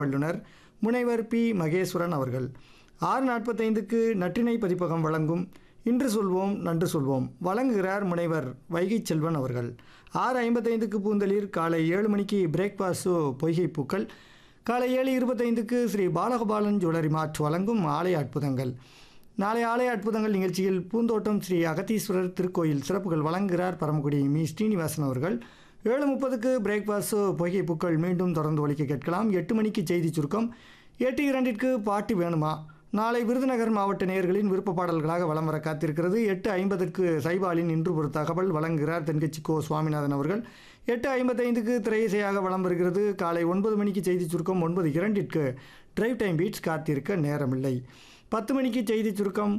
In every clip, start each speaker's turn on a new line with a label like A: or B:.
A: வல்லுனர் முனைவர் பி மகேஸ்வரன் அவர்கள் ஆறு நாற்பத்தைந்துக்கு நற்றினை பதிப்பகம் வழங்கும் இன்று சொல்வோம் நன்று சொல்வோம் வழங்குகிறார் முனைவர் வைகை செல்வன் அவர்கள் ஆறு ஐம்பத்தைந்துக்கு பூந்தளிர் காலை ஏழு மணிக்கு பிரேக்ஃபாஸ்டோ பொய்கை பூக்கள் காலை ஏழு இருபத்தைந்துக்கு ஸ்ரீ பாலகோபாலன் ஜுவல்லரி மார்ட் வழங்கும் ஆலய அற்புதங்கள் நாளை ஆலய அற்புதங்கள் நிகழ்ச்சியில் பூந்தோட்டம் ஸ்ரீ அகத்தீஸ்வரர் திருக்கோயில் சிறப்புகள் வழங்குகிறார் பரமக்குடி மீ ஸ்ரீனிவாசன் அவர்கள் ஏழு முப்பதுக்கு பிரேக்ஃபாஸ்ட் பொய்கை பூக்கள் மீண்டும் தொடர்ந்து ஒலிக்க கேட்கலாம் எட்டு மணிக்கு செய்தி சுருக்கம் எட்டு இரண்டிற்கு பாட்டு வேணுமா நாளை விருதுநகர் மாவட்ட நேயர்களின் விருப்ப பாடல்களாக வலம் வர காத்திருக்கிறது எட்டு ஐம்பதுக்கு சைபாலின் இன்று ஒரு தகவல் வழங்குகிறார் தென்கட்சி கோ சுவாமிநாதன் அவர்கள் எட்டு ஐம்பத்தைந்துக்கு திரையிசையாக வலம் வருகிறது காலை ஒன்பது மணிக்கு செய்தி சுருக்கம் ஒன்பது இரண்டிற்கு டிரைவ் டைம் பீட்ஸ் காத்திருக்க நேரமில்லை பத்து மணிக்கு செய்தி சுருக்கம்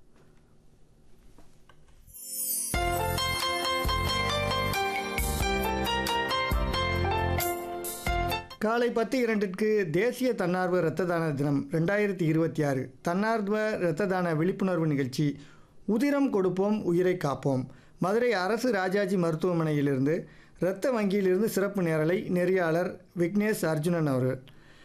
A: காலை பத்து இரண்டிற்கு தேசிய தன்னார்வ இரத்த தான தினம் ரெண்டாயிரத்தி இருபத்தி ஆறு தன்னார்வ இரத்த தான விழிப்புணர்வு நிகழ்ச்சி உதிரம் கொடுப்போம் உயிரை காப்போம் மதுரை அரசு ராஜாஜி மருத்துவமனையிலிருந்து இரத்த வங்கியிலிருந்து சிறப்பு நேரலை நெறியாளர் விக்னேஷ் அர்ஜுனன் அவர்கள்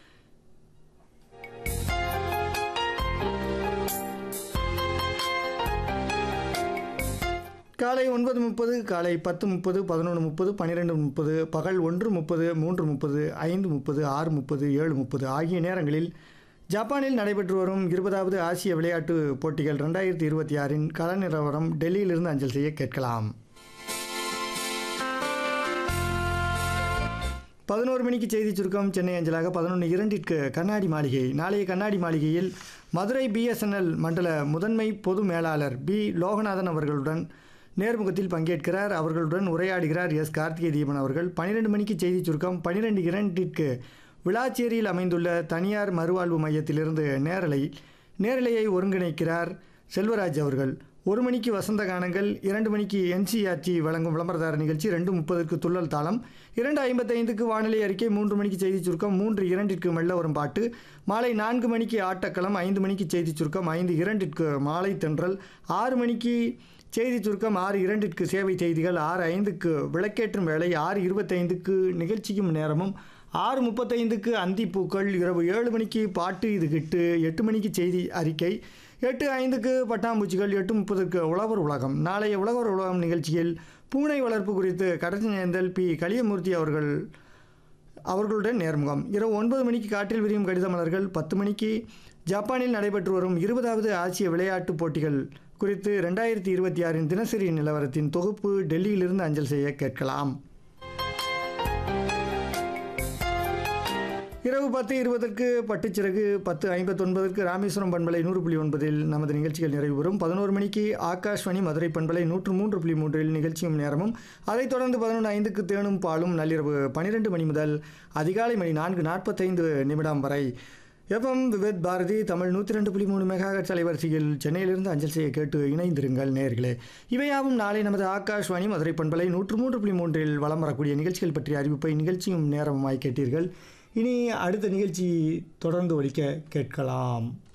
A: காலை ஒன்பது முப்பது காலை பத்து முப்பது பதினொன்று முப்பது பன்னிரெண்டு முப்பது பகல் ஒன்று முப்பது மூன்று முப்பது ஐந்து முப்பது ஆறு முப்பது ஏழு முப்பது ஆகிய நேரங்களில் ஜப்பானில் நடைபெற்று வரும் இருபதாவது ஆசிய விளையாட்டு போட்டிகள் ரெண்டாயிரத்தி இருபத்தி ஆறின் கள நிலவரம் டெல்லியிலிருந்து அஞ்சல் செய்ய கேட்கலாம் பதினோரு மணிக்கு செய்தி சுருக்கம் சென்னை அஞ்சலாக பதினொன்று இரண்டிற்கு கண்ணாடி மாளிகை நாளைய கண்ணாடி மாளிகையில் மதுரை பிஎஸ்என்எல் மண்டல முதன்மை பொது மேலாளர் பி லோகநாதன் அவர்களுடன் நேர்முகத்தில் பங்கேற்கிறார் அவர்களுடன் உரையாடுகிறார் எஸ் கார்த்திகை தீபன் அவர்கள் பன்னிரெண்டு மணிக்கு செய்தி சுருக்கம் பன்னிரெண்டு இரண்டிற்கு விளாச்சேரியில் அமைந்துள்ள தனியார் மறுவாழ்வு மையத்திலிருந்து நேரலை நேரலையை ஒருங்கிணைக்கிறார் செல்வராஜ் அவர்கள் ஒரு மணிக்கு வசந்த கானங்கள் இரண்டு மணிக்கு என்சிஆர்டி வழங்கும் விளம்பரதார நிகழ்ச்சி ரெண்டு முப்பதுக்கு துள்ளல் தாளம் இரண்டு ஐம்பத்தைந்துக்கு வானிலை அறிக்கை மூன்று மணிக்கு செய்தி சுருக்கம் மூன்று இரண்டிற்கு மெல்ல வரும் பாட்டு மாலை நான்கு மணிக்கு ஆட்டக்களம் ஐந்து மணிக்கு செய்தி சுருக்கம் ஐந்து இரண்டிற்கு மாலை தென்றல் ஆறு மணிக்கு செய்தி சுருக்கம் ஆறு இரண்டிற்கு சேவை செய்திகள் ஆறு ஐந்துக்கு விளக்கேற்றும் வேலை ஆறு இருபத்தைந்துக்கு நிகழ்ச்சியும் நேரமும் ஆறு முப்பத்தைந்துக்கு அந்திப்பூக்கள் இரவு ஏழு மணிக்கு பாட்டு இது கிட்டு எட்டு மணிக்கு செய்தி அறிக்கை எட்டு ஐந்துக்கு பட்டாம்பூச்சிகள் எட்டு முப்பதுக்கு உழவர் உலகம் நாளைய உழவர் உலகம் நிகழ்ச்சியில் பூனை வளர்ப்பு குறித்து கடற்சேந்தல் பி கலியமூர்த்தி அவர்கள் அவர்களுடன் நேர்முகம் இரவு ஒன்பது மணிக்கு காற்றில் விரியும் கடித மலர்கள் பத்து மணிக்கு ஜப்பானில் நடைபெற்று வரும் இருபதாவது ஆசிய விளையாட்டுப் போட்டிகள் குறித்து ரெண்டாயிரத்தி இருபத்தி ஆறின் தினசரி நிலவரத்தின் தொகுப்பு டெல்லியிலிருந்து அஞ்சல் செய்ய கேட்கலாம் இரவு பத்து இருபதற்கு பட்டுச்சிறகு பத்து ஐம்பத்தொன்பதற்கு ராமேஸ்வரம் பண்பலை நூறு புள்ளி ஒன்பதில் நமது நிகழ்ச்சிகள் நிறைவு பெறும் பதினோரு மணிக்கு ஆகாஷ்வாணி மதுரை பண்பலை நூற்று மூன்று புள்ளி மூன்றில் நிகழ்ச்சியும் நேரமும் அதைத் தொடர்ந்து பதினொன்று ஐந்துக்கு தேனும் பாலும் நள்ளிரவு பன்னிரெண்டு மணி முதல் அதிகாலை மணி நான்கு நாற்பத்தைந்து நிமிடம் வரை எஃப்எம் விவேத் பாரதி தமிழ் நூற்றி ரெண்டு புள்ளி மூணு மெகாஹெட் அலைவரிசையில் சென்னையிலிருந்து அஞ்சல் செய்ய கேட்டு இணைந்திருங்கள் நேர்களே இவையாவும் நாளை நமது ஆகாஷ்வாணி மதுரை பண்பலை நூற்று மூன்று புள்ளி மூன்றில் வலம் வரக்கூடிய நிகழ்ச்சிகள் பற்றிய அறிவிப்பை நிகழ்ச்சியும் நேரமாய் கேட்டீர்கள் இனி அடுத்த நிகழ்ச்சி தொடர்ந்து ஒலிக்க கேட்கலாம்